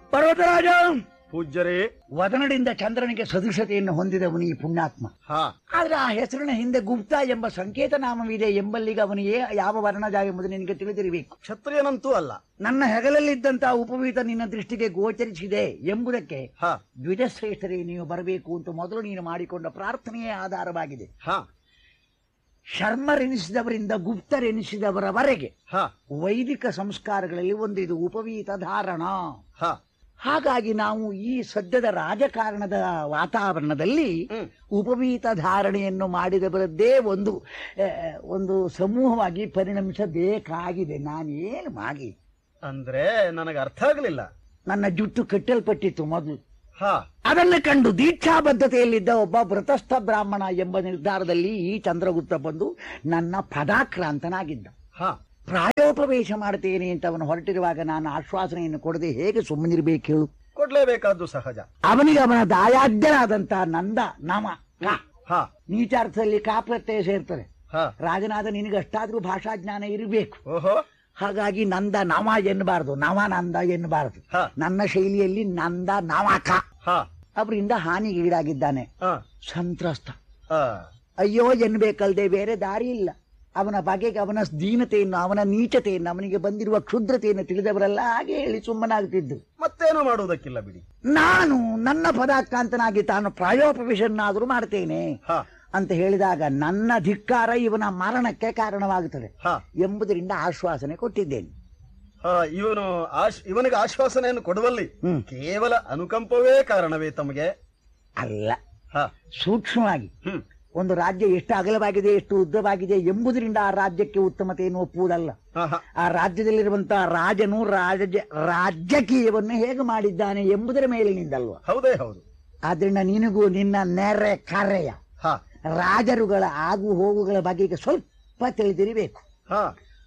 ಪರ್ವತರಾಜ ಪೂಜ್ಯರೇ ವದನದಿಂದ ಚಂದ್ರನಿಗೆ ಸದೃಶತೆಯನ್ನು ಹೊಂದಿದವನು ಈ ಪುಣ್ಯಾತ್ಮ ಹಾ ಆದ್ರೆ ಆ ಹೆಸರಿನ ಹಿಂದೆ ಗುಪ್ತ ಎಂಬ ಸಂಕೇತ ನಾಮವಿದೆ ಎಂಬಲ್ಲಿಗೆ ಅವನಿಗೆ ಯಾವ ವರ್ಣಜ ಎಂಬುದು ನಿನಗೆ ತಿಳಿದಿರಬೇಕು ಕ್ಷತ್ರಿಯನಂತೂ ಅಲ್ಲ ನನ್ನ ಹೆಗಲಲ್ಲಿದ್ದಂತಹ ಉಪವೀತ ನಿನ್ನ ದೃಷ್ಟಿಗೆ ಗೋಚರಿಸಿದೆ ಎಂಬುದಕ್ಕೆ ಹಾ ದ್ವಿಜಶ್ರೇಷ್ಠರೇ ನೀವು ಬರಬೇಕು ಅಂತ ಮೊದಲು ನೀನು ಮಾಡಿಕೊಂಡ ಪ್ರಾರ್ಥನೆಯೇ ಆಧಾರವಾಗಿದೆ ಹಾ ಶರ್ಮರೆನಿಸಿದವರಿಂದ ಗುಪ್ತರೆನಿಸಿದವರವರೆಗೆ ಹಾ ವೈದಿಕ ಸಂಸ್ಕಾರಗಳಲ್ಲಿ ಒಂದು ಇದು ಉಪವೀತ ಧಾರಣ ಹಾ ಹಾಗಾಗಿ ನಾವು ಈ ಸದ್ಯದ ರಾಜಕಾರಣದ ವಾತಾವರಣದಲ್ಲಿ ಹ್ಮ್. ಉಪವೀತ ಧಾರಣೆಯನ್ನು ಮಾಡಿದವರದ್ದೇ ಒಂದು ಆ, ಒಂದು ಸಮೂಹವಾಗಿ ಪರಿಣಮಿಸಬೇಕಾಗಿದೆ ನಾನೇನು ಮಾಡಿ ಅಂದ್ರೆ ನನಗೆ ಅರ್ಥ ಆಗಲಿಲ್ಲ ನನ್ನ ಜುಟ್ಟು ಕಟ್ಟಲ್ಪಟ್ಟಿತ್ತು ಮೊದಲು ಹಾ ಅದನ್ನು ಕಂಡು ದೀಕ್ಷಾಬದ್ಧತೆಯಲ್ಲಿದ್ದ ಒಬ್ಬ ವ್ರತಸ್ಥ ಬ್ರಾಹ್ಮಣ ಎಂಬ ನಿರ್ಧಾರದಲ್ಲಿ ಈ ಚಂದ್ರಗುಪ್ತ ಬಂದು ನನ್ನ ಪದಾಕ್ರಾಂತನಾಗಿದ್ದ ಹಾ ಪ್ರಾಯೋಪವೇಶ ಮಾಡ್ತೇನೆ ಅಂತ ಅವನು ಹೊರಟಿರುವಾಗ ನಾನು ಆಶ್ವಾಸನೆಯನ್ನು ಕೊಡದೆ ಹೇಗೆ ಸುಮ್ಮನಿರ್ಬೇಕು ಹೇಳು ಕೊಡ್ಲೇಬೇಕಾದ್ದು ಸಹಜ ಅವನಿಗೆ ಅವನ ದಾಯಾದ್ಯನಾದಂತ ನಂದ ನಾಮ ಕ. ಹಾ ನೀಚಾರ್ಥದಲ್ಲಿ ಕಾ ಪ್ರತ್ಯಯ ಸೇರ್ತದೆ ಹಾ ರಾಜನಾದ ನಿನಗೆ ಅಷ್ಟಾದ್ರೂ ಭಾಷಾಜ್ಞಾನ ಇರಬೇಕು ಓಹೋ ಹಾಗಾಗಿ ನಂದ ನವ ಎನ್ನಬಾರದು ನವ ನಂದ ಎನ್ನಬಾರದು ಹಾ ನನ್ನ ಶೈಲಿಯಲ್ಲಿ ನಂದ ನವಕ ಹಾ ಅವರಿಂದ ಹಾನಿಗೆ ಈಡಾಗಿದ್ದಾನೆ ಹಾ ಸಂತ್ರಸ್ತ ಹಾ ಅಯ್ಯೋ ಎನ್ಬೇಕಲ್ದೆ ಬೇರೆ ದಾರಿ ಇಲ್ಲ ಅವನ ಬಗೆಗೆ ಅವನ ದೀನತೆಯನ್ನು ಅವನ ನೀಚತೆಯನ್ನು ಅವನಿಗೆ ಬಂದಿರುವ ಕ್ಷುದ್ರತೆಯನ್ನು ತಿಳಿದವರೆಲ್ಲ ಹಾಗೆ ಹೇಳಿ ಸುಮ್ಮನಾಗ್ತಿದ್ದು ಮತ್ತೇನು ಮಾಡುವುದಕ್ಕಿಲ್ಲ ಬಿಡಿ ನಾನು ನನ್ನ ಪದಾಕ್ರಾಂತನಾಗಿ ತಾನು ಪ್ರಾಯೋಪವೇಶನ್ನಾದರೂ ಮಾಡ್ತೇನೆ ಹಾ ಅಂತ ಹೇಳಿದಾಗ ನನ್ನ ಧಿಕ್ಕಾರ ಇವನ ಮರಣಕ್ಕೆ ಕಾರಣವಾಗುತ್ತದೆ ಹಾ ಎಂಬುದರಿಂದ ಆಶ್ವಾಸನೆ ಕೊಟ್ಟಿದ್ದೇನೆ ಹಾ ಇವನು ಆಶ್ ಇವನಿಗೆ ಆಶ್ವಾಸನೆಯನ್ನು ಕೊಡುವಲ್ಲಿ ಹ್ಮ್. ಕೇವಲ ಅನುಕಂಪವೇ ಕಾರಣವೇ ತಮಗೆ ಅಲ್ಲ ಹಾ ಸೂಕ್ಷ್ಮವಾಗಿ ಹ್ಮ್ ಒಂದು ರಾಜ್ಯ ಎಷ್ಟು ಅಗಲವಾಗಿದೆ ಎಷ್ಟು ಉದ್ದವಾಗಿದೆ ಎಂಬುದರಿಂದ ಆ ರಾಜ್ಯಕ್ಕೆ ಉತ್ತಮತೆಯನ್ನು ಒಪ್ಪುವುದಲ್ಲ ಹಾ ಹಾ ಆ ರಾಜ್ಯದಲ್ಲಿರುವಂತಹ ರಾಜನು ರಾಜ ರಾಜಕೀಯವನ್ನು ಹೇಗೆ ಮಾಡಿದ್ದಾನೆ ಎಂಬುದರ ಮೇಲಿನಿಂದಲ್ವ ಹೌದೇ ಹೌದು ಆದ್ರಿಂದ ನಿನಗೂ ನಿನ್ನ ನೆರೆ ಕರೆಯ ಹಾ ರಾಜರುಗಳ ಆಗು ಹೋಗುಗಳ ಬಗೆಗೆ ಸ್ವಲ್ಪ ತಿಳಿದಿರಬೇಕು ಹಾ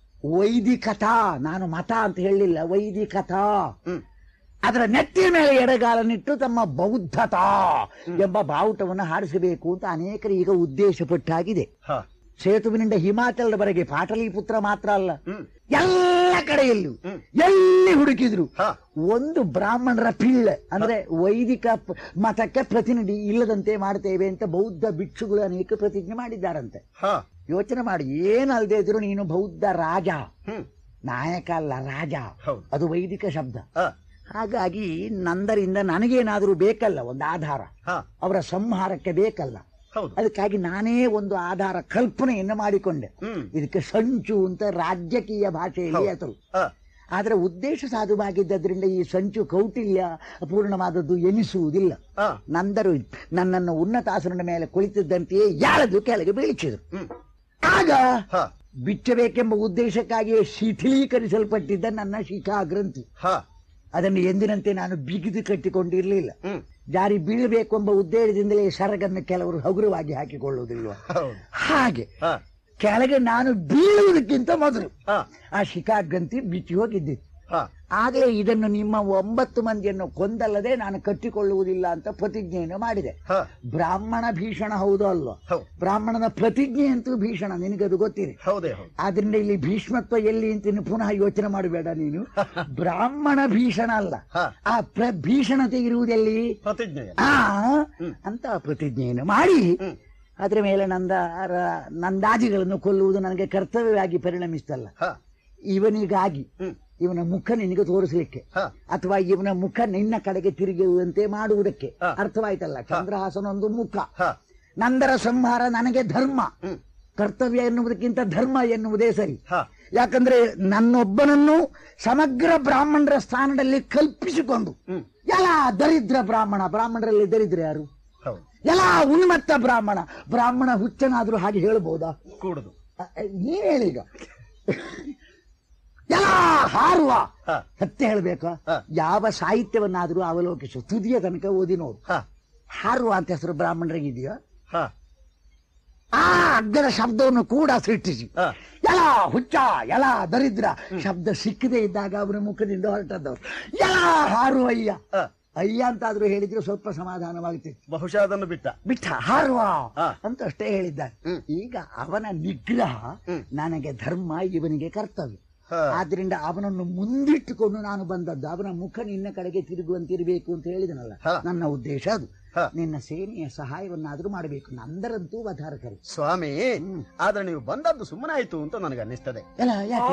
ವೈದಿಕತಾ ನಾನು ಮತ ಅಂತ ಹೇಳಲಿಲ್ಲ ವೈದಿಕತಾ ಹ್ಮ್ ಅದರ ನೆತ್ತಿಯ ಮೇಲೆ ಎಡಗಾಲನಿಟ್ಟು ತಮ್ಮ ಬೌದ್ಧತಾ ಎಂಬ ಬಾವುಟವನ್ನು ಹಾರಿಸಬೇಕು ಅಂತ ಅನೇಕರು ಈಗ ಉದ್ದೇಶಪಟ್ಟಾಗಿದೆ ಹಾ ಸೇತುವಿನಿಂದ ಹಿಮಾಚಲದವರೆಗೆ ಪಾಟಲಿಪುತ್ರ ಮಾತ್ರ ಅಲ್ಲ ಹ್ಮ್ ಎಲ್ಲ ಕಡೆಯಲ್ಲೂ ಹ್ಮ್. ಎಲ್ಲಿ ಹುಡುಕಿದ್ರು ಹಾ ಒಂದು ಬ್ರಾಹ್ಮಣರ ಪಿಳ್ಳೆ ಅಂದ್ರೆ ವೈದಿಕ ಪ- ಮತಕ್ಕೆ ಪ್ರತಿನಿಧಿ ಇಲ್ಲದಂತೆ ಮಾಡ್ತೇವೆ ಅಂತ ಬೌದ್ಧ ಭಿಕ್ಷುಗಳು ಅನೇಕ ಪ್ರತಿಜ್ಞೆ ಮಾಡಿದ್ದಾರಂತೆ ಹಾ ಯೋಚನೆ ಮಾಡಿ ಏನಲ್ದೇ ಇದ್ರು ನೀನು ಬೌದ್ಧ ರಾಜ ಹ್ಮ್ ನಾಯಕ ಅಲ್ಲ ರಾಜ ಹೌದು ಅದು ವೈದಿಕ ಶಬ್ದ ಹಾ ಹಾಗಾಗಿ ನಂದರಿಂದ ನನಗೇನಾದರೂ ಬೇಕಲ್ಲ ಒಂದು ಆಧಾರ ಹಾ ಅವರ ಸಂಹಾರಕ್ಕೆ ಬೇಕಲ್ಲ ಹೌದು ಅದಕ್ಕಾಗಿ ನಾನೇ ಒಂದು ಆಧಾರ ಕಲ್ಪನೆಯನ್ನು ಮಾಡಿಕೊಂಡೆ ಹ್ಮ್ ಇದಕ್ಕೆ ಸಂಚು ಅಂತ ರಾಜಕೀಯ ಭಾಷೆಯಲ್ಲಿ ಹೌದು. ಹೆಸರು ಹಾ ಆದರೆ ಉದ್ದೇಶ ಸಾಧುವಾಗಿದ್ದರಿಂದ ಈ ಸಂಚು ಕೌಟಿಲ್ಯ ಪೂರ್ಣವಾದದ್ದು ಎನಿಸುವುದಿಲ್ಲ ಹಾ ನಂದರು ನನ್ನನ್ನು ಉನ್ನತಾಸನದ ಮೇಲೆ ಕುಳಿತಿದ್ದಂತೆಯೇ ಯಾಳದು ಕೆಳಗೆ ಬೀಳಿಸಿದರು ಹ್ಮ್ ಆಗ ಹಾ ಬಿಚ್ಚಬೇಕೆಂಬ ಉದ್ದೇಶಕ್ಕಾಗಿಯೇ ಶಿಥಿಲೀಕರಿಸಲ್ಪಟ್ಟಿದ್ದ ನನ್ನ ಶಿಖಾ ಗ್ರಂಥಿ ಹಾ ಅದನ್ನು ಎಂದಿನಂತೆ ನಾನು ಬಿಗಿದು ಕಟ್ಟಿಕೊಂಡಿರಲಿಲ್ಲ ಹ್ಮ್ ಜಾರಿ ಬೀಳಬೇಕು ಎಂಬ ಉದ್ದೇಶದಿಂದಲೇ ಸರಗನ್ನು ಕೆಲವರು ಹಗುರವಾಗಿ ಹಾಕಿಕೊಳ್ಳುವುದಿಲ್ವ ಹೌದು ಹಾಗೆ ಹಾ ಕೆಳಗೆ ನಾನು ಬೀಳುವುದಕ್ಕಿಂತ ಮೊದಲು ಹಾ ಆ ಶಿಖಾ ಗ್ರಂಥಿ ಬಿಚ್ಚಿ ಹೋಗಿದ್ದಿತ್ತು ಹಾ ಆಗಲೇ ಇದನ್ನು ನಿಮ್ಮ ಒಂಬತ್ತು ಮಂದಿಯನ್ನು ಕೊಂದಲ್ಲದೆ ನಾನು ಕಟ್ಟಿಕೊಳ್ಳುವುದಿಲ್ಲ ಅಂತ ಪ್ರತಿಜ್ಞೆಯನ್ನು ಮಾಡಿದೆ ಹಾ ಬ್ರಾಹ್ಮಣ ಭೀಷಣ ಹೌದು ಅಲ್ವೋ ಹೌದು ಬ್ರಾಹ್ಮಣನ ಪ್ರತಿಜ್ಞೆ ಅಂತೂ ಭೀಷಣ ನಿನಗದು ಗೊತ್ತಿದೆ ಹೌದೇ ಹೌದು ಆದ್ರಿಂದ ಇಲ್ಲಿ ಭೀಷ್ಮತ್ವ ಎಲ್ಲಿ ಅಂತ ಇನ್ನು ಪುನಃ ಯೋಚನೆ ಮಾಡಬೇಡ ನೀನು ಬ್ರಾಹ್ಮಣ ಭೀಷಣ ಅಲ್ಲ ಹಾ ಆ ಪ್ರ ಭೀಷಣತೆ ಇರುವುದೆಲ್ಲಿ ಪ್ರತಿಜ್ಞೆ ಆ ಹ್ಮ್. ಅಂತ ಪ್ರತಿಜ್ಞೆಯನ್ನು ಮಾಡಿ ಹ್ಮ್ ಅದರ ಮೇಲೆ ನಂದ ರ- ನಂದಾಜಿಗಳನ್ನು ಕೊಲ್ಲುವುದು ನನಗೆ ಕರ್ತವ್ಯವಾಗಿ ಪರಿಣಮಿಸ್ತಲ್ಲ ಹಾ ಇವನಿಗಾಗಿ ಹ್ಮ್ ಇವನ ಮುಖ ನಿನಗೆ ತೋರಿಸಲಿಕ್ಕೆ ಹಾ ಅಥವಾ ಇವನ ಮುಖ ನಿನ್ನ ಕಡೆಗೆ ತಿರುಗುವಂತೆ ಮಾಡುವುದಕ್ಕೆ ಹಾ. ಅರ್ಥವಾಯ್ತಲ್ಲ ಚಂದ್ರಹಾಸನ ಒಂದು ಮುಖ ಹಾ ನಂದರ ಸಂಹಾರ ನನಗೆ ಧರ್ಮ ಹ್ಮ್ ಕರ್ತವ್ಯ ಎನ್ನುವುದಕ್ಕಿಂತ ಧರ್ಮ ಎನ್ನುವುದೇ ಸರಿ ಹಾ ಯಾಕಂದ್ರೆ ನನ್ನೊಬ್ಬನನ್ನು ಸಮಗ್ರ ಬ್ರಾಹ್ಮಣರ ಸ್ಥಾನದಲ್ಲಿ ಕಲ್ಪಿಸಿಕೊಂಡು ಹ್ಮ್ ಎಲ್ಲ ದರಿದ್ರ ಬ್ರಾಹ್ಮಣ ಬ್ರಾಹ್ಮಣರಲ್ಲಿ ದರಿದ್ರ ಯಾರು ಹೌದು ಎಲ್ಲ ಉನ್ಮತ್ತ ಬ್ರಾಹ್ಮಣ ಬ್ರಾಹ್ಮಣ ಹುಚ್ಚನಾದ್ರೂ ಹಾಗೆ ಹೇಳ್ಬೋದಾ ಕೂಡುದು ಅ, ಅ, ನೀನ್ ಹೇಳೀಗ ಎಲ್ಲ ಹಾರುವ ಹಾ ಸತ್ಯ ಹೇಳ್ಬೇಕಾ ಹಾ. ಯಾವ ಸಾಹಿತ್ಯವನ್ನಾದ್ರೂ ಅವಲೋಕಿಸು ತುದಿಯ ತನಕ ಓದಿ ನೋಡು ಹಾ ಹಾರುವ ಅಂತ ಹೆಸರು ಬ್ರಾಹ್ಮಣರಿಗಿದೆಯಾ ಹಾ ಆ ಅಗ್ಗದ ಶಬ್ದವನ್ನು ಕೂಡ ಸೃಷ್ಟಿಸಿ ಹಾ ಎಲ್ಲ ಹುಚ್ಚ ಎಲ್ಲ ದರಿದ್ರ ಶಬ್ದ ಸಿಕ್ಕದೇ ಇದ್ದಾಗ ಅವನ ಮುಖದಿಂದ ಹೊರಟದ್ದವ್ರು ಎಲ್ಲ ಹಾರುವ ಅಯ್ಯ ಹಾ ಅಯ್ಯ ಅಂತಾದ್ರೂ ಹೇಳಿದ್ರೆ ಸ್ವಲ್ಪ ಸಮಾಧಾನವಾಗ್ತಿತ್ತು ಬಹುಶಃ ಅದನ್ನು ಬಿಟ್ಟ ಬಿಟ್ಟ ಹಾರುವ ಹಾ. ಅಂತ ಅಷ್ಟೇ ಹೇಳಿದ್ದಾನೆ ಹ್ಮ್. ಈಗ ಅವನ ನಿಗ್ರಹ ಹ್ಮ್. ನನಗೆ ಧರ್ಮ ಇವನಿಗೆ ಕರ್ತವ್ಯ ಹಾ. ಆದ್ರಿಂದ ಅವನನ್ನು ಮುಂದಿಟ್ಟುಕೊಂಡು ನಾನು ಬಂದದ್ದು ಅವನ ಮುಖ ನಿನ್ನ ಕಡೆಗೆ ತಿರುಗುವಂತಿರಬೇಕು ಅಂತ ಹೇಳಿದನಲ್ಲ ಹಾ. ನನ್ನ ಉದ್ದೇಶ ಅದು ಹಾ. ನಿನ್ನ ಸೇನೆಯ ಸಹಾಯವನ್ನಾದ್ರೂ ಮಾಡಬೇಕು ನಂದರಂತೂ ವಧಾರಕರಿ ಸ್ವಾಮಿ ಹ್ಮ್. ಆದ್ರೆ ನೀವು ಬಂದದ್ದು ಸುಮ್ಮನಾಯ್ತು ಅಂತ ನನಗೆ ಅನ್ನಿಸ್ತದೆ ಎಲ್ಲ ಯಾಕೆ